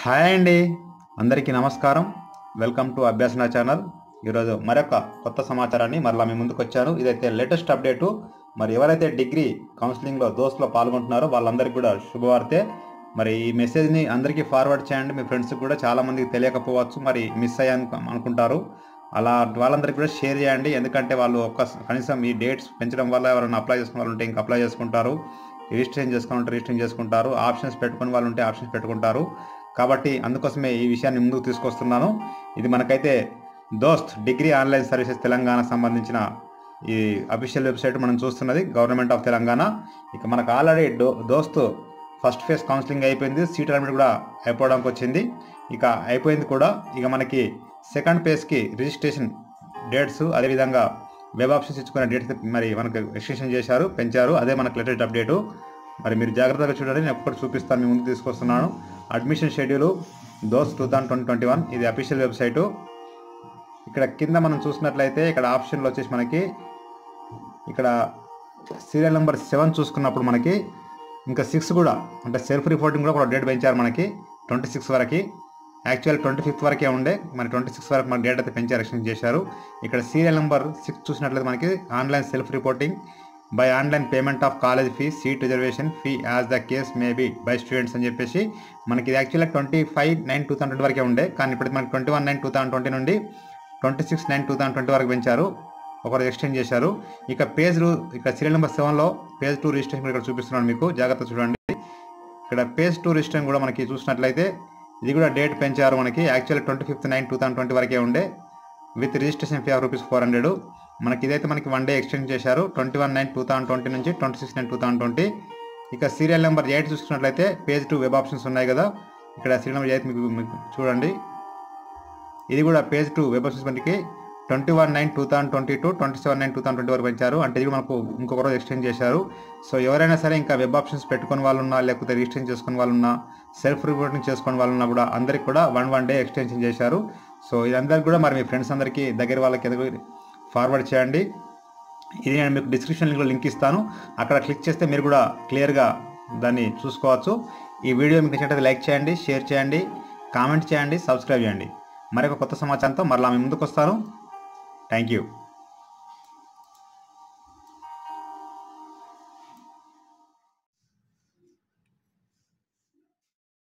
hi అండి అందరికీ నమస్కారం వెల్కమ్ టు అభ్యాసన ఛానల్ ఈరోజు మరొక కొత్త సమాచారాన్ని మరలా మీ ముందుకు వచ్చాను ఇదైతే లేటెస్ట్ అప్డేటు మరి ఎవరైతే డిగ్రీ కౌన్సిలింగ్లో దోస్లో పాల్గొంటున్నారో వాళ్ళందరికీ కూడా శుభవార్తే మరి ఈ మెసేజ్ని అందరికీ ఫార్వర్డ్ చేయండి మీ ఫ్రెండ్స్కి కూడా చాలామందికి తెలియకపోవచ్చు మరి మిస్ అయ్యాను అనుకుంటారు అలా వాళ్ళందరికీ కూడా షేర్ చేయండి ఎందుకంటే వాళ్ళు ఒక్క కనీసం ఈ డేట్స్ పెంచడం వల్ల ఎవరైనా అప్లై చేసుకున్న వాళ్ళు ఉంటే ఇంకా అప్లై చేసుకుంటారు రిజిస్ట్రేషన్ చేసుకుని ఉంటే రిజిస్ట్రేషన్ చేసుకుంటారు ఆప్షన్స్ పెట్టుకుని వాళ్ళు ఉంటే ఆప్షన్స్ పెట్టుకుంటారు కాబట్టి అందుకోసమే ఈ విషయాన్ని ముందుకు తీసుకొస్తున్నాను ఇది మనకైతే దోస్త్ డిగ్రీ ఆన్లైన్ సర్వీసెస్ తెలంగాణ సంబంధించిన ఈ అఫీషియల్ వెబ్సైట్ మనం చూస్తున్నది గవర్నమెంట్ ఆఫ్ తెలంగాణ ఇక మనకు ఆల్రెడీ డో దోస్త్ ఫస్ట్ ఫేజ్ కౌన్సిలింగ్ అయిపోయింది సీట్ అడ్మిట్ కూడా అయిపోవడానికి వచ్చింది ఇక అయిపోయింది కూడా ఇక మనకి సెకండ్ ఫేజ్కి రిజిస్ట్రేషన్ డేట్స్ అదేవిధంగా వెబ్ ఆప్షన్స్ ఇచ్చుకునే డేట్స్ మరి మనకు ఎక్స్టెన్షన్ చేశారు పెంచారు అదే మనకు లేటెస్ట్ అప్డేటు మరి మీరు జాగ్రత్తగా చూడండి నేను ఒక్కటి చూపిస్తాను మీ ముందు తీసుకొస్తున్నాను అడ్మిషన్ షెడ్యూల్ దోస్ two thousand twenty twenty one ఇది అఫీషియల్ వెబ్సైటు ఇక్కడ కింద మనం చూసినట్లయితే ఇక్కడ ఆప్షన్లో వచ్చేసి మనకి ఇక్కడ సీరియల్ నెంబర్ సెవెన్ చూసుకున్నప్పుడు మనకి ఇంకా సిక్స్ కూడా అంటే సెల్ఫ్ రిపోర్టింగ్ కూడా ఒక డేట్ పెంచారు మనకి ట్వంటీ సిక్స్ వరకు యాక్చువల్ ట్వంటీ ఫిఫ్త్ వరకే ఉండే మన ట్వంటీ సిక్స్ వరకు మన డేట్ అయితే పెంచారు ఎక్స్టెండ్ చేశారు ఇక్కడ సీరియల్ నెంబర్ సిక్స్ చూసినట్లయితే మనకి online self reporting by online payment of college fee seat reservation fee as the case may be by students అని చెప్పేసి మనకి ఇది యాక్చువల్గా twenty five nine two thousand వరకే ఉండే కానీ ఇప్పుడు మనకి twenty one nine two thousand twenty నుండి twenty six nine two thousand twenty వరకు పెంచారు ఒకరు ఎక్స్టెండ్ చేశారు ఇక పేజ్ రూ ఇక్కడ సీరియల్ నెంబర్ సెవెన్లో పేజ్ టూ రిజిస్ట్రేషన్ ఇక్కడ చూపిస్తున్నాను మీకు జాగ్రత్త చూడండి ఇక్కడ పేజ్ టూ రిజిస్ట్రేషన్ కూడా మనకి చూసినట్లయితే ఇది కూడా డేట్ పెంచారు మనకి actual twenty fifth nine two thousand twenty వరకే ఉండే with registration fee of rupees four hundred మనకి ఇదైతే మనకి వన్ డే ఎక్స్టెండ్ చేశారు twenty one nine two thousand twenty నుంచి twenty six nine two thousand twenty ఇక సీరియల్ నెంబర్ ఎయిట్ చూసుకున్నట్లయితే page two web options ఉన్నాయి కదా ఇక్కడ సీరియల్ నెంబర్ ఎయిట్ మీకు మీకు చూడండి ఇది కూడా పేజ్ టూ వెబ్ ఆప్షన్స్ మనకి twenty one nine two thousand twenty to twenty seven nine two thousand twenty వరకు పెంచారు అంటే ఇది మనకు ఇంకొక రోజు ఎక్స్టెండ్ చేశారు సో ఎవరైనా సరే ఇంకా వెబ్ ఆప్షన్స్ పెట్టుకుని వాళ్ళు ఉన్నా లేకపోతే రిజిస్ట్రేషన్ చేసుకుని వాళ్ళు ఉన్నా సెల్ఫ్ రిపోర్టింగ్ చేసుకుని వాళ్ళు ఉన్నా కూడా అందరికి కూడా వన్ వన్ డే ఎక్స్టెన్షన్ చేశారు సో ఇదందరికి కూడా మరి మీ ఫ్రెండ్స్ అందరికీ దగ్గర వాళ్ళకి ఎదుగు ఫార్వర్డ్ చేయండి ఇది నేను మీకు డిస్క్రిప్షన్ లింక్లో లింక్ ఇస్తాను అక్కడ క్లిక్ చేస్తే మీరు కూడా క్లియర్గా దాన్ని చూసుకోవచ్చు ఈ వీడియో మీకు నచ్చినట్లయితే లైక్ చేయండి షేర్ చేయండి కామెంట్ చేయండి సబ్స్క్రైబ్ చేయండి మరొక కొత్త సమాచారంతో మరలా మీ ముందుకు వస్తాను థ్యాంక్ యూ